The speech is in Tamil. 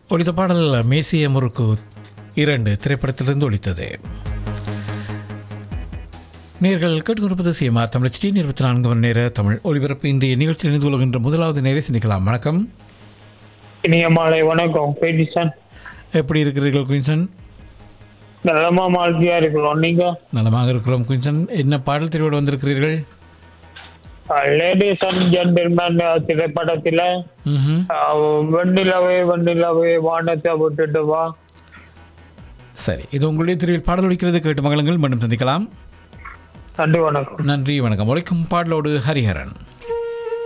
ஒழித்த பாடல் மேசிய முறுக்கு இரண்டு திரைப்படத்திலிருந்து ஒழித்தது நேர்கள் கேட்டுக்கொண்டிருப்பது சிஎம்ஆ தமிழ் டி இருபத்தி நான்கு மணி நேர தமிழ் ஒலிபரப்பு இன்றைய நிகழ்ச்சியில் இணைந்து கொள்கின்ற முதலாவது நேரை சிந்திக்கலாம் வணக்கம் இனிய மாலை வணக்கம் பேடிசன் எப்படி இருக்கிறீர்கள் குயின்சன் நலமா மாழ்த்தியா இருக்கிறோம் நீங்க நலமாக இருக்கிறோம் குயின்சன் என்ன பாடல் தெரிவோடு வந்திருக்கிறீர்கள் லேடிஸ் அண்ட் ஜென்டில்மேன் திரைப்படத்துல ம்ஹும். அஹ், வெண்ணிலவே வெண்ணிலவே வானத்தை விட்டுட்டு வா சரி இது உங்களுடைய தெரிவில் பாடல் ஒழிக்கிறது கேட்டு மகளுங்கள் மீண்டும் சந்திக்கலாம் நன்றி வணக்கம் நன்றி வணக்கம் ஒழிக்கும் பாடலோடு ஹரிஹரன்